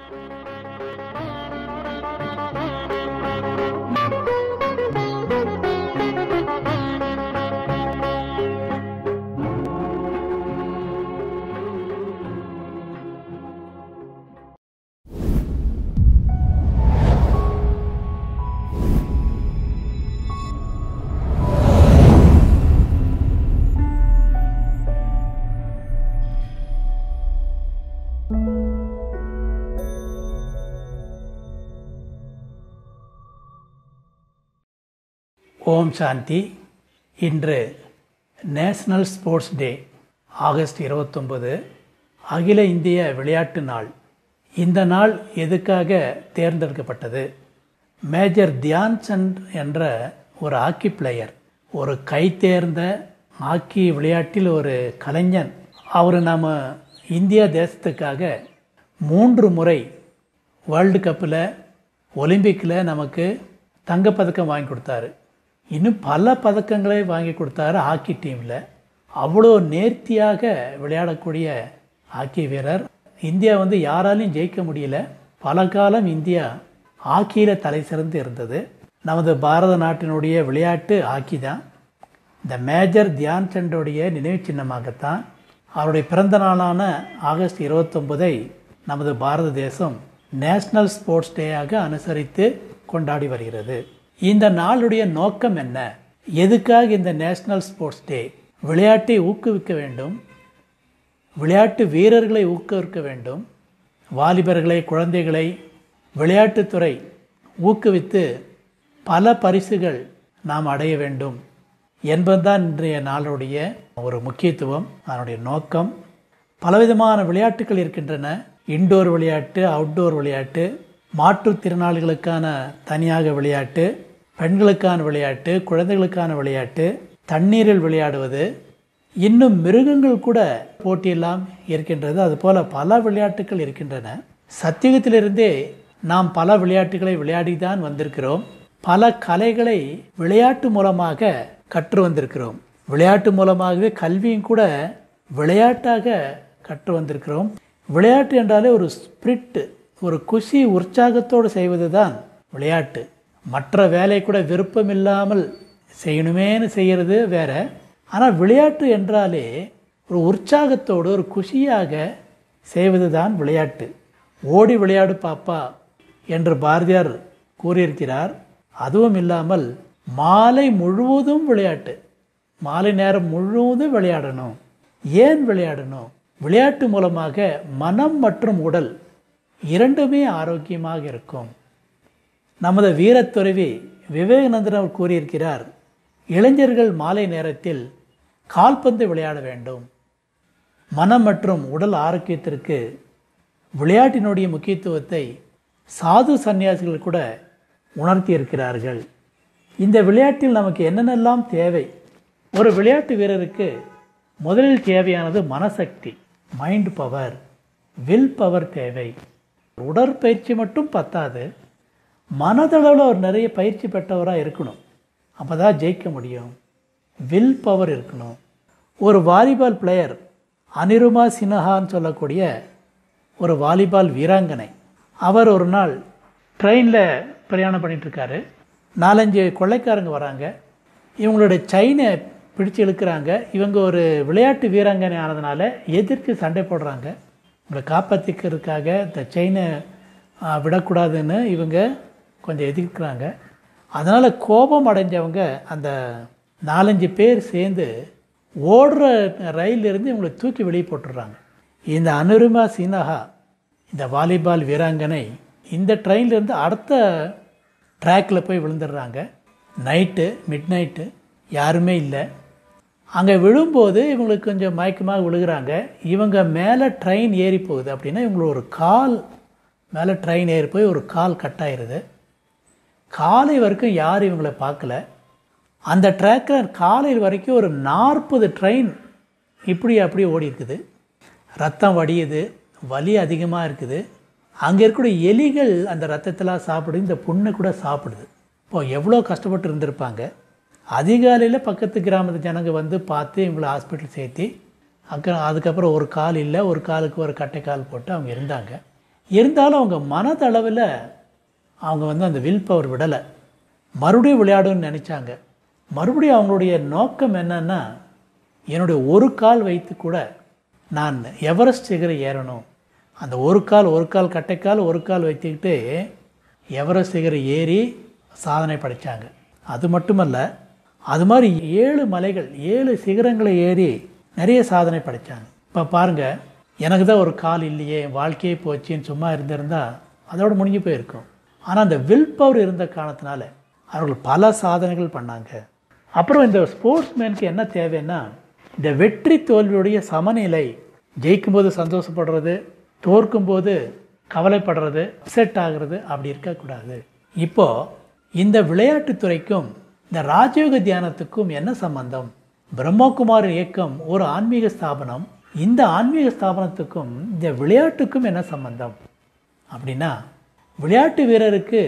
ஓம் சாந்தி இன்று national sports day August இருபத்தொன்பது அகில இந்திய விளையாட்டு நாள் இந்த நாள் எதுக்காக தேர்ந்தெடுக்கப்பட்டது மேஜர் தியான் சந்த் என்ற ஒரு ஹாக்கி பிளேயர் ஒரு கை தேர்ந்த ஹாக்கி விளையாட்டில் ஒரு கலைஞன் அவர் நம்ம இந்தியா தேசத்துக்காக மூன்று முறை வேர்ல்டு கப்பில் ஒலிம்பிக்கில் நமக்கு தங்கப்பதக்கம் வாங்கி கொடுத்தாரு இன்னும் பல பதக்கங்களை வாங்கி கொடுத்தாரு ஹாக்கி டீமில் அவ்வளோ நேர்த்தியாக விளையாடக்கூடிய ஹாக்கி வீரர் இந்தியா வந்து யாராலையும் ஜெயிக்க முடியல பல காலம் இந்தியா ஹாக்கியில் தலை சிறந்து இருந்தது நமது பாரத நாட்டினுடைய விளையாட்டு ஹாக்கி தான் இந்த மேஜர் தியான் சண்டோடைய நினைவு சின்னமாகத்தான் அவருடைய பிறந்த நாளான ஆகஸ்ட் இருபத்தொன்பதை நமது பாரத தேசம் நேஷனல் ஸ்போர்ட்ஸ் டேயாக அனுசரித்து கொண்டாடி வருகிறது இந்த நாளுடைய நோக்கம் என்ன எதுக்காக இந்த நேஷனல் ஸ்போர்ட்ஸ் டே விளையாட்டை ஊக்குவிக்க வேண்டும் விளையாட்டு வீரர்களை ஊக்குவிக்க வேண்டும் வாலிபர்களை குழந்தைகளை விளையாட்டுத்துறை ஊக்குவித்து பல பரிசுகள் நாம் அடைய வேண்டும் என்பதுதான் இன்றைய நாளுடைய ஒரு முக்கியத்துவம் அதனுடைய நோக்கம் பலவிதமான விளையாட்டுகள் இருக்கின்றன இன்டோர் விளையாட்டு அவுட்டோர் விளையாட்டு மாற்றுத்திறனாளிகளுக்கான தனியாக விளையாட்டு பெண்களுக்கான விளையாட்டு குழந்தைகளுக்கான விளையாட்டு தண்ணீரில் விளையாடுவது இன்னும் மிருகங்கள் கூட போட்டியெல்லாம் இருக்கின்றது அதுபோல பல விளையாட்டுகள் இருக்கின்றன சத்தியகத்திலிருந்தே நாம் பல விளையாட்டுகளை விளையாடி தான் வந்திருக்கிறோம் பல கலைகளை விளையாட்டு மூலமாக கற்று வந்திருக்கிறோம் விளையாட்டு மூலமாகவே கல்வியும் கூட விளையாட்டாக கற்று வந்திருக்கிறோம் விளையாட்டு என்றாலே ஒரு ஸ்பிரிட் ஒரு குஷி உற்சாகத்தோடு செய்வது தான் விளையாட்டு மற்ற வேலை கூட விருப்பம் இல்லாமல் செய்யணுமேனு செய்கிறது வேற ஆனால் விளையாட்டு என்றாலே ஒரு உற்சாகத்தோடு ஒரு குஷியாக செய்வது தான் விளையாட்டு ஓடி விளையாடு பாப்பா என்று பாரதியார் கூறியிருக்கிறார் அதுவும் இல்லாமல் மாலை முழுவதும் விளையாட்டு மாலை நேரம் முழுவதும் விளையாடணும் ஏன் விளையாடணும் விளையாட்டு மூலமாக மனம் மற்றும் உடல் இரண்டுமே ஆரோக்கியமாக இருக்கும் நமது வீரத்துறவி விவேகானந்தர் அவர் கூறியிருக்கிறார் இளைஞர்கள் மாலை நேரத்தில் கால்பந்து விளையாட வேண்டும் மனம் மற்றும் உடல் ஆரோக்கியத்திற்கு விளையாட்டினுடைய முக்கியத்துவத்தை சாது சன்னியாசிகள் கூட உணர்த்தி இருக்கிறார்கள் இந்த விளையாட்டில் நமக்கு என்னென்னலாம் தேவை ஒரு விளையாட்டு வீரருக்கு முதலில் தேவையானது மனசக்தி மைண்ட் பவர் வில் பவர் தேவை உடற்பயிற்சி மட்டும் பத்தாது மனதளவில் அவர் நிறைய பயிற்சி பெற்றவராக இருக்கணும் அப்போ தான் ஜெயிக்க முடியும் வில் பவர் இருக்கணும் ஒரு வாலிபால் பிளேயர் அனிருமா சின்ஹான்னு சொல்லக்கூடிய ஒரு வாலிபால் வீராங்கனை அவர் ஒரு நாள் ட்ரெயினில் பிரயாணம் பண்ணிகிட்ருக்காரு நாலஞ்சு கொள்ளைக்காரங்க வராங்க இவங்களுடைய செயினை பிடிச்சு இழுக்கிறாங்க இவங்க ஒரு விளையாட்டு வீராங்கனை ஆனதுனால எதிர்த்து சண்டை போடுறாங்க உங்களை காப்பாற்றிக்கிறதுக்காக இந்த செயினை விடக்கூடாதுன்னு இவங்க கொஞ்சம் எதிர்க்கிறாங்க அதனால் கோபம் அடைஞ்சவங்க அந்த நாலஞ்சு பேர் சேர்ந்து ஓடுற ரயிலிருந்து இவங்களை தூக்கி வெளியே போட்டுடுறாங்க இந்த அனுரிமா சினஹா இந்த வாலிபால் வீராங்கனை இந்த ட்ரெயின்லேருந்து அடுத்த ட்ராக்கில் போய் விழுந்துடுறாங்க நைட்டு மிட் நைட்டு யாருமே இல்லை அங்கே விழும்போது இவங்களுக்கு கொஞ்சம் மயக்கமாக விழுகிறாங்க இவங்க மேலே ட்ரெயின் ஏறி போகுது அப்படின்னா இவங்களுக்கு ஒரு கால் மேலே ட்ரெயின் ஏறி போய் ஒரு கால் கட் ஆயிடுது காலை வரைக்கும் யாரும் இவங்களை பார்க்கல அந்த ட்ராக்கில் காலை வரைக்கும் ஒரு நாற்பது ட்ரெயின் இப்படி அப்படியே ஓடி இருக்குது ரத்தம் வடியுது வலி அதிகமாக இருக்குது அங்கே இருக்கக்கூடிய எலிகள் அந்த ரத்தத்தெல்லாம் சாப்பிடுது இந்த புண்ணை கூட சாப்பிடுது இப்போ எவ்வளோ கஷ்டப்பட்டு இருந்திருப்பாங்க அதிகாலையில் பக்கத்து கிராமத்து ஜனங்க வந்து பார்த்து இவங்களை ஹாஸ்பிட்டல் சேர்த்தி அக்க அதுக்கப்புறம் ஒரு கால் இல்லை ஒரு காலுக்கு ஒரு கட்டை கால் போட்டு அவங்க இருந்தாங்க இருந்தாலும் அவங்க மனதளவில் அவங்க வந்து அந்த வில் பவர் விடலை மறுபடியும் விளையாடணும்னு நினச்சாங்க மறுபடியும் அவங்களுடைய நோக்கம் என்னன்னா என்னுடைய ஒரு கால் வைத்து கூட நான் எவரெஸ்ட் சிகரம் ஏறணும் அந்த ஒரு கால் ஒரு கால் கட்டைக்கால் ஒரு கால் வைத்துக்கிட்டு எவரெஸ்ட் சிகரம் ஏறி சாதனை படைத்தாங்க அது மட்டுமல்ல அது மாதிரி ஏழு மலைகள் ஏழு சிகரங்களை ஏறி நிறைய சாதனை படைத்தாங்க இப்போ பாருங்கள் எனக்கு தான் ஒரு கால் இல்லையே என் வாழ்க்கையே போச்சுன்னு சும்மா இருந்திருந்தா அதோட முடிஞ்சு போயிருக்கும் ஆனால் அந்த வில் பவர் இருந்த காரணத்தினால அவர்கள் பல சாதனைகள் பண்ணாங்க அப்புறம் இந்த ஸ்போர்ட்ஸ்மேனுக்கு என்ன தேவைன்னா இந்த வெற்றி தோல்வியுடைய சமநிலை ஜெயிக்கும்போது சந்தோஷப்படுறது தோற்கும்போது கவலைப்படுறது அப்செட் ஆகிறது அப்படி இருக்கக்கூடாது இப்போ இந்த விளையாட்டுத்துறைக்கும் இந்த ராஜயோக தியானத்துக்கும் என்ன சம்பந்தம் பிரம்மகுமார் இயக்கம் ஒரு ஆன்மீக ஸ்தாபனம் இந்த ஆன்மீக ஸ்தாபனத்துக்கும் இந்த விளையாட்டுக்கும் என்ன சம்பந்தம் அப்படின்னா விளையாட்டு வீரருக்கு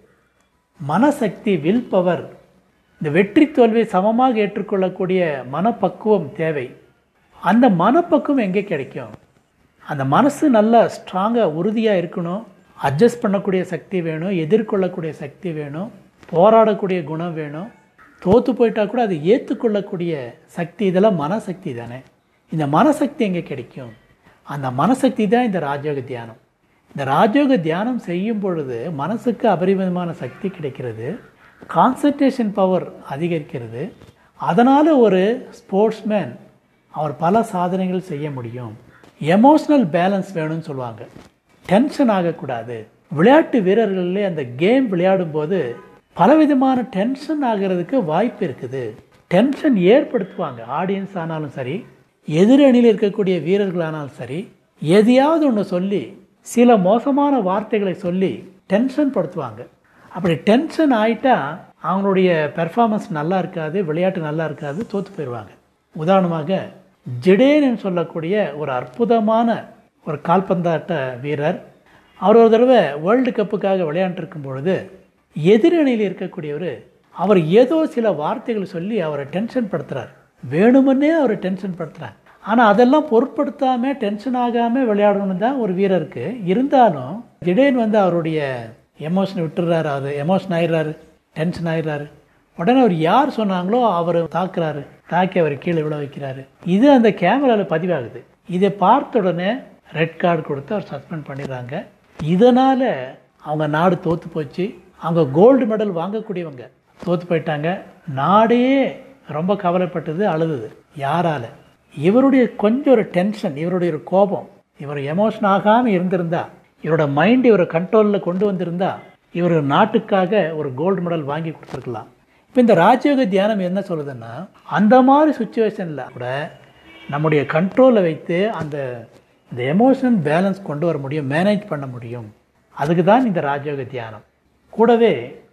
மனசக்தி வில் பவர் இந்த வெற்றி தோல்வியை சமமாக ஏற்றுக்கொள்ளக்கூடிய மனப்பக்குவம் தேவை அந்த மனப்பக்குவம் எங்கே கிடைக்கும் அந்த மனசு நல்லா ஸ்ட்ராங்காக உறுதியாக இருக்கணும் அட்ஜஸ்ட் பண்ணக்கூடிய சக்தி வேணும் எதிர்கொள்ளக்கூடிய சக்தி வேணும் போராடக்கூடிய குணம் வேணும் தோற்று போயிட்டா கூட அதை ஏற்றுக்கொள்ளக்கூடிய சக்தி இதெல்லாம் மனசக்தி தானே இந்த மனசக்தி எங்கே கிடைக்கும் அந்த மனசக்தி தான் இந்த ராஜயோக தியானம் இந்த ராஜயோக தியானம் செய்யும் பொழுது மனசுக்கு அபரிமிதமான சக்தி கிடைக்கிறது கான்சன்ட்ரேஷன் பவர் அதிகரிக்கிறது அதனால் ஒரு ஸ்போர்ட்ஸ்மேன் அவர் பல சாதனைகள் செய்ய முடியும் எமோஷ்னல் பேலன்ஸ் வேணும்னு சொல்லுவாங்க டென்ஷன் ஆகக்கூடாது விளையாட்டு வீரர்களே அந்த கேம் விளையாடும்போது பலவிதமான டென்ஷன் ஆகிறதுக்கு வாய்ப்பு இருக்குது டென்ஷன் ஏற்படுத்துவாங்க ஆடியன்ஸ் ஆனாலும் சரி எதிரணியில் இருக்கக்கூடிய வீரர்களானாலும் சரி எதையாவது ஒன்று சொல்லி சில மோசமான வார்த்தைகளை சொல்லி டென்ஷன் படுத்துவாங்க அப்படி டென்ஷன் ஆயிட்டா அவங்களுடைய பெர்ஃபார்மன்ஸ் நல்லா இருக்காது விளையாட்டு நல்லா இருக்காது தோற்று போயிடுவாங்க உதாரணமாக ஜிடேன்னு சொல்லக்கூடிய ஒரு அற்புதமான ஒரு கால்பந்தாட்ட வீரர் அவர் ஒரு தடவை வேர்ல்டு கப்புக்காக விளையாண்டுருக்கும் பொழுது எதிரணியில் இருக்கக்கூடியவர் அவர் ஏதோ சில வார்த்தைகள் சொல்லி அவரை டென்ஷன் படுத்துறார் வேணுமன்னே அவரை டென்ஷன் படுத்துறாங்க ஆனால் அதெல்லாம் பொருட்படுத்தாமல் டென்ஷன் ஆகாமல் விளையாடணும் தான் ஒரு வீரருக்கு இருந்தாலும் திடீர்னு வந்து அவருடைய எமோஷன் விட்டுறாரு அவர் எமோஷன் ஆயிடுறாரு டென்ஷன் ஆயிடுறாரு உடனே அவர் யார் சொன்னாங்களோ அவர் தாக்குறாரு தாக்கி அவர் கீழே விழ வைக்கிறாரு இது அந்த கேமராவில் பதிவாகுது இதை பார்த்த உடனே ரெட் கார்டு கொடுத்து அவர் சஸ்பெண்ட் பண்ணிடுறாங்க இதனால் அவங்க நாடு தோற்று போச்சு அவங்க கோல்டு மெடல் வாங்கக்கூடியவங்க தோற்று போயிட்டாங்க நாடே ரொம்ப கவலைப்பட்டது அழுதுது யாரால இவருடைய கொஞ்சம் ஒரு டென்ஷன் இவருடைய ஒரு கோபம் இவர் எமோஷன் ஆகாமல் இருந்திருந்தா இவரோட மைண்ட் இவரை கண்ட்ரோலில் கொண்டு வந்திருந்தா இவர் நாட்டுக்காக ஒரு கோல்டு மெடல் வாங்கி கொடுத்துருக்கலாம் இப்போ இந்த ராஜயோக தியானம் என்ன சொல்லுதுன்னா அந்த மாதிரி சுச்சுவேஷனில் கூட நம்முடைய கண்ட்ரோலை வைத்து அந்த இந்த எமோஷனல் பேலன்ஸ் கொண்டு வர முடியும் மேனேஜ் பண்ண முடியும் அதுக்கு தான் இந்த ராஜயோக தியானம் கூடவே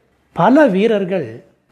பல வீரர்கள்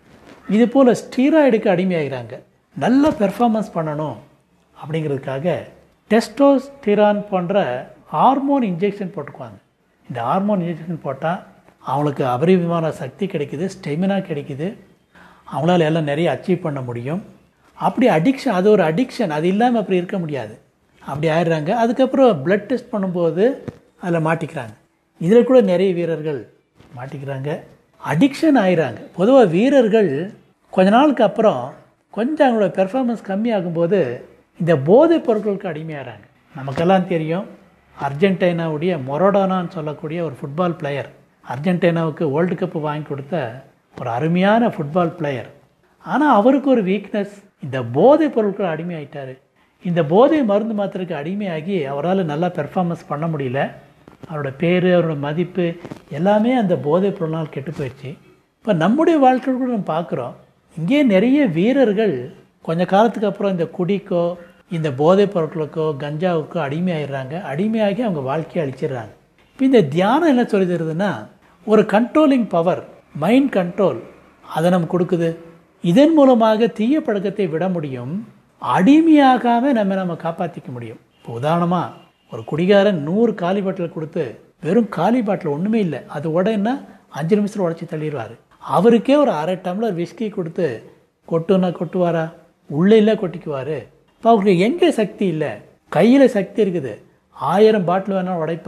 இது போல் ஸ்டீராய்டுக்கு அடிமையாகிறாங்க நல்ல பெர்ஃபார்மன்ஸ் பண்ணணும் அப்படிங்கிறதுக்காக டெஸ்டோஸ்டிரான் போன்ற ஹார்மோன் இன்ஜெக்ஷன் போட்டுக்குவாங்க இந்த ஹார்மோன் இன்ஜெக்ஷன் போட்டால் அவங்களுக்கு அபரிமிதமான சக்தி கிடைக்குது ஸ்டெமினா கிடைக்குது அவங்களால எல்லாம் நிறைய அச்சீவ் பண்ண முடியும் அப்படி அடிக்ஷன் அது ஒரு அடிக்ஷன் அது இல்லாமல் அப்படி இருக்க முடியாது அப்படி ஆயிடுறாங்க அதுக்கப்புறம் பிளட் டெஸ்ட் பண்ணும்போது அதில் மாட்டிக்கிறாங்க இதில் கூட நிறைய வீரர்கள் மாட்டிக்கிறாங்க அடிக்ஷன் ஆயிடுறாங்க பொதுவாக வீரர்கள் கொஞ்ச நாளுக்கு அப்புறம் கொஞ்சம் அவங்களோட பெர்ஃபார்மன்ஸ் கம்மியாகும்போது இந்த போதைப் பொருட்களுக்கு அடிமையாகிறாங்க நமக்கெல்லாம் தெரியும் அர்ஜென்டினாவுடைய மொரோடானான்னு சொல்லக்கூடிய ஒரு ஃபுட்பால் பிளேயர் அர்ஜென்டினாவுக்கு வேர்ல்டு கப் வாங்கி கொடுத்த ஒரு அருமையான ஃபுட்பால் பிளேயர் ஆனால் அவருக்கு ஒரு வீக்னஸ் இந்த போதைப் பொருட்கள் அடிமையாயிட்டார் இந்த போதை மருந்து மாத்திரைக்கு அடிமையாகி அவரால் நல்லா பெர்ஃபார்மன்ஸ் பண்ண முடியல அவரோட பேர் அவரோட மதிப்பு எல்லாமே அந்த போதைப் பொருளால் கெட்டு போயிடுச்சு இப்போ நம்முடைய வாழ்க்கையில் கூட நம்ம பார்க்குறோம் இங்கே நிறைய வீரர்கள் கொஞ்ச காலத்துக்கு அப்புறம் இந்த குடிக்கோ இந்த போதைப் பொருட்களுக்கோ கஞ்சாவுக்கோ அடிமையாயிடுறாங்க அடிமையாகி அவங்க வாழ்க்கையை அழிச்சிடுறாங்க இப்போ இந்த தியானம் என்ன சொல்லி தருதுன்னா ஒரு கண்ட்ரோலிங் பவர் மைண்ட் கண்ட்ரோல் அதை நம்ம கொடுக்குது இதன் மூலமாக தீய பழக்கத்தை விட முடியும் அடிமையாகாமல் நம்ம நம்ம காப்பாற்றிக்க முடியும் இப்போ உதாரணமாக ஒரு குடிகாரன் நூறு காலி பாட்டில் கொடுத்து வெறும் காலி பாட்டில் ஒன்றுமே இல்லை அது உடனே அஞ்சு நிமிஷத்தில் உடச்சி தள்ளிடுவார் அவருக்கே ஒரு அரை டம்ளர் விஸ்கி கொடுத்து கொட்டுனா கொட்டுவாரா உள்ளே இல்லை கொட்டிக்குவார் இப்போ அவருக்கு எங்கே சக்தி இல்லை கையில் சக்தி இருக்குது ஆயிரம் பாட்டில் வேணாலும் உடைப்பார்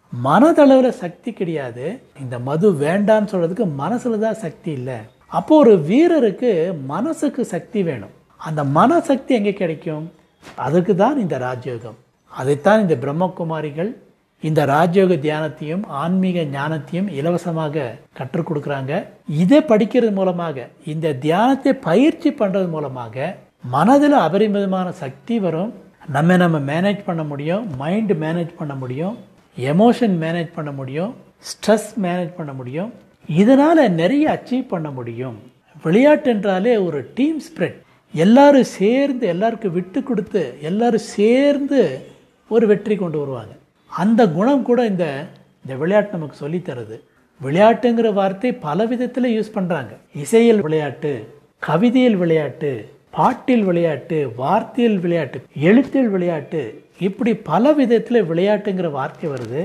மனதளவில் சக்தி கிடையாது இந்த மது வேண்டான்னு சொல்றதுக்கு மனசுல தான் சக்தி இல்லை அப்போ ஒரு வீரருக்கு மனசுக்கு சக்தி வேணும் அந்த மனசக்தி எங்கே கிடைக்கும் அதுக்கு தான் இந்த ராஜயோகம் அதைத்தான் இந்த பிரம்மகுமாரிகள் இந்த ராஜயோக தியானத்தையும் ஆன்மீக ஞானத்தையும் இலவசமாக கற்றுக் கொடுக்குறாங்க இதை படிக்கிறது மூலமாக இந்த தியானத்தை பயிற்சி பண்றது மூலமாக மனதில் அபரிமிதமான சக்தி வரும் நம்ம நம்ம மேனேஜ் பண்ண முடியும் மைண்ட் மேனேஜ் பண்ண முடியும் எமோஷன் மேனேஜ் பண்ண முடியும் ஸ்ட்ரெஸ் மேனேஜ் பண்ண முடியும் இதனால நிறைய அச்சீவ் பண்ண முடியும் விளையாட்டு என்றாலே ஒரு டீம் ஸ்பிரிட் எல்லாரும் சேர்ந்து எல்லாருக்கும் விட்டு கொடுத்து எல்லாரும் சேர்ந்து ஒரு வெற்றி கொண்டு வருவாங்க அந்த குணம் கூட இந்த இந்த விளையாட்டு நமக்கு சொல்லி தருது விளையாட்டுங்கிற வார்த்தை பல விதத்தில் யூஸ் பண்றாங்க இசையில் விளையாட்டு கவிதையில் விளையாட்டு பாட்டில் விளையாட்டு வார்த்தையில் விளையாட்டு எழுத்தில் விளையாட்டு இப்படி பல விதத்தில் விளையாட்டுங்கிற வார்த்தை வருது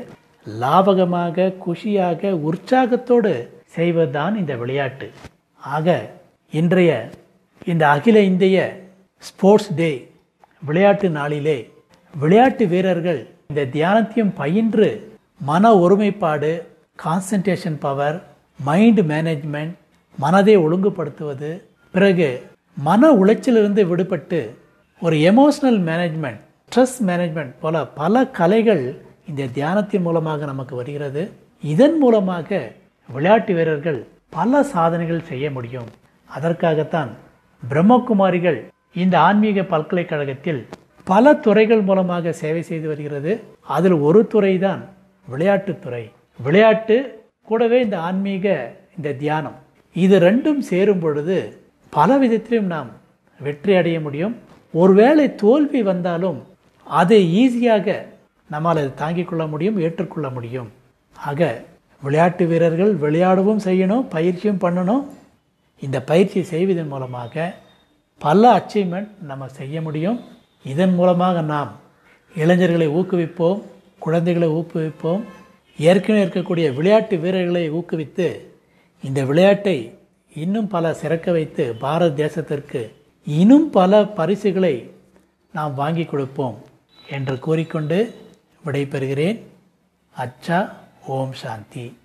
லாபகமாக குஷியாக உற்சாகத்தோடு செய்வதுதான் இந்த விளையாட்டு ஆக இன்றைய இந்த அகில இந்திய ஸ்போர்ட்ஸ் டே விளையாட்டு நாளிலே விளையாட்டு வீரர்கள் இந்த தியானத்தையும் பயின்று மன ஒருமைப்பாடு கான்சன்ட்ரேஷன் பவர் மைண்ட் மேனேஜ்மெண்ட் மனதை ஒழுங்குபடுத்துவது பிறகு மன உளைச்சலிருந்து விடுபட்டு ஒரு எமோஷனல் மேனேஜ்மெண்ட் ஸ்ட்ரெஸ் மேனேஜ்மெண்ட் போல பல கலைகள் இந்த தியானத்தின் மூலமாக நமக்கு வருகிறது இதன் மூலமாக விளையாட்டு வீரர்கள் பல சாதனைகள் செய்ய முடியும் அதற்காகத்தான் பிரம்மகுமாரிகள் இந்த ஆன்மீக பல்கலைக்கழகத்தில் பல துறைகள் மூலமாக சேவை செய்து வருகிறது அதில் ஒரு துறை தான் விளையாட்டுத்துறை விளையாட்டு கூடவே இந்த ஆன்மீக இந்த தியானம் இது ரெண்டும் சேரும் பொழுது பல விதத்திலும் நாம் வெற்றி அடைய முடியும் ஒருவேளை தோல்வி வந்தாலும் அதை ஈஸியாக நம்மால் அதை தாங்கிக் கொள்ள முடியும் ஏற்றுக்கொள்ள முடியும் ஆக விளையாட்டு வீரர்கள் விளையாடவும் செய்யணும் பயிற்சியும் பண்ணணும் இந்த பயிற்சி செய்வதன் மூலமாக பல அச்சீவ்மெண்ட் நம்ம செய்ய முடியும் இதன் மூலமாக நாம் இளைஞர்களை ஊக்குவிப்போம் குழந்தைகளை ஊக்குவிப்போம் ஏற்கனவே இருக்கக்கூடிய விளையாட்டு வீரர்களை ஊக்குவித்து இந்த விளையாட்டை இன்னும் பல சிறக்க வைத்து பாரத தேசத்திற்கு இன்னும் பல பரிசுகளை நாம் வாங்கி கொடுப்போம் என்று கூறிக்கொண்டு விடைபெறுகிறேன் அச்சா ஓம் சாந்தி